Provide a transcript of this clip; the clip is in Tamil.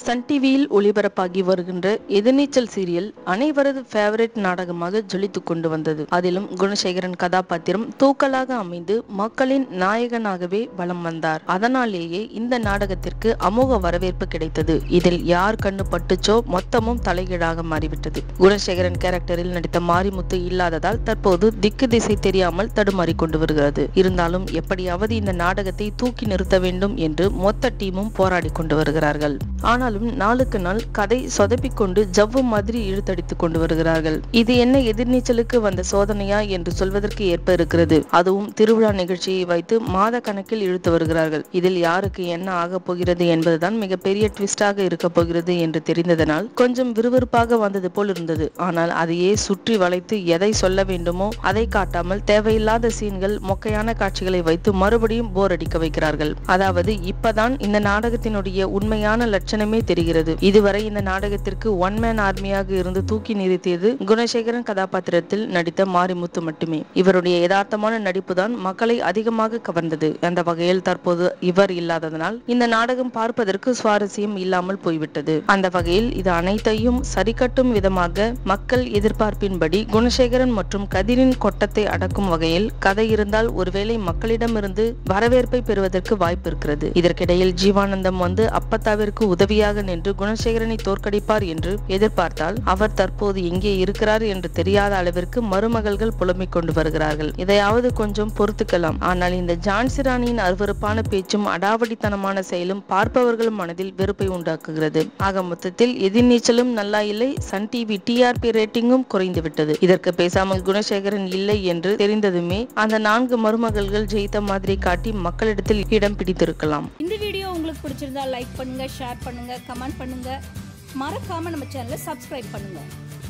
சன் டிவியில் ஒளிபரப்பாகி வருகின்ற எதிர்நீச்சல் சீரியல் அனைவரது ஃபேவரட் நாடகமாக ஜொலித்துக் கொண்டு வந்தது அதிலும் குணசேகரன் கதாபாத்திரம் தூக்கலாக அமைந்து மக்களின் நாயகனாகவே வலம் வந்தார் அதனாலேயே இந்த நாடகத்திற்கு அமோக வரவேற்பு கிடைத்தது இதில் யார் கண்ணு பட்டுச்சோ மொத்தமும் தலைகீழாக மாறிவிட்டது குணசேகரன் கேரக்டரில் நடித்த மாரிமுத்து இல்லாததால் தற்போது திக்கு திசை தெரியாமல் தடுமாறிக் கொண்டு வருகிறது இருந்தாலும் எப்படியாவது இந்த நாடகத்தை தூக்கி நிறுத்த வேண்டும் என்று மொத்த டீமும் போராடி கொண்டு வருகிறார்கள் ஆனாலும் நாளுக்கு நாள் கதை சொதப்பிக் கொண்டு ஜவ்வு மாதிரி இழுத்தடித்துக் கொண்டு வருகிறார்கள் இது என்ன எதிர்நீச்சலுக்கு வந்த சோதனையா என்று சொல்வதற்கு ஏற்ப இருக்கிறது அதுவும் திருவிழா நிகழ்ச்சியை வைத்து மாத கணக்கில் இழுத்து வருகிறார்கள் இதில் யாருக்கு என்ன ஆகப் போகிறது என்பதுதான் மிகப்பெரிய ட்விஸ்டாக இருக்க போகிறது என்று தெரிந்ததனால் கொஞ்சம் விறுவிறுப்பாக வந்தது போல் இருந்தது ஆனால் அதையே சுற்றி வளைத்து எதை சொல்ல வேண்டுமோ அதை காட்டாமல் தேவையில்லாத சீன்கள் மொக்கையான காட்சிகளை வைத்து மறுபடியும் போர் அடிக்க வைக்கிறார்கள் அதாவது இப்பதான் இந்த நாடகத்தினுடைய உண்மையான லட்சணமே தெரிகிறது இதுவரை இந்த நாடகத்திற்கு ஒன் மேன் ஆர்மியாக இருந்து தூக்கி நிறுத்தியது குணசேகரன் கதாபாத்திரத்தில் நடித்த மாரிமுத்து மட்டுமே இவருடைய யதார்த்தமான நடிப்பு தான் மக்களை அதிகமாக கவர்ந்தது அந்த வகையில் தற்போது இவர் இல்லாததனால் இந்த நாடகம் பார்ப்பதற்கு சுவாரஸ்யம் இல்லாமல் போய்விட்டது அந்த வகையில் இது அனைத்தையும் சரிக்கட்டும் விதமாக மக்கள் எதிர்பார்ப்பின்படி குணசேகரன் மற்றும் கதிரின் கொட்டத்தை அடக்கும் வகையில் கதை இருந்தால் ஒருவேளை மக்களிடமிருந்து வரவேற்பை பெறுவதற்கு வாய்ப்பு இருக்கிறது இதற்கிடையில் ஜீவானந்தம் வந்து அப்பத்தாவிற்கு உதவியாக நின்று குணசேகரனை தோற்கடிப்பார் என்று எதிர்பார்த்தால் அவர் தற்போது எங்கே இருக்கிறார் என்று தெரியாத அளவிற்கு மருமகள்கள் புலம்பிக் கொண்டு வருகிறார்கள் இதையாவது கொஞ்சம் பொறுத்துக்கலாம் ஆனால் இந்த ஜான்சி ராணியின் அருவருப்பான பேச்சும் அடாவடித்தனமான செயலும் பார்ப்பவர்கள் மனதில் வெறுப்பை உண்டாக்குகிறது ஆக மொத்தத்தில் எதிர்நீச்சலும் நல்லா இல்லை சன் டிவி டிஆர்பி ரேட்டிங்கும் குறைந்து விட்டது இதற்கு பேசாமல் குணசேகரன் இல்லை என்று தெரிந்ததுமே அந்த நான்கு மருமகள்கள் ஜெயித்த மாதிரி காட்டி மக்களிடத்தில் இடம் பிடித்திருக்கலாம் இந்த வீடியோ உங்களுக்கு பிடிச்சிருந்தா லைக் பண்ணுங்க ஷேர் பண்ணுங்க கமெண்ட் பண்ணுங்க மறக்காம நம்ம சேனலை சப்ஸ்கிரைப் பண்ணுங்க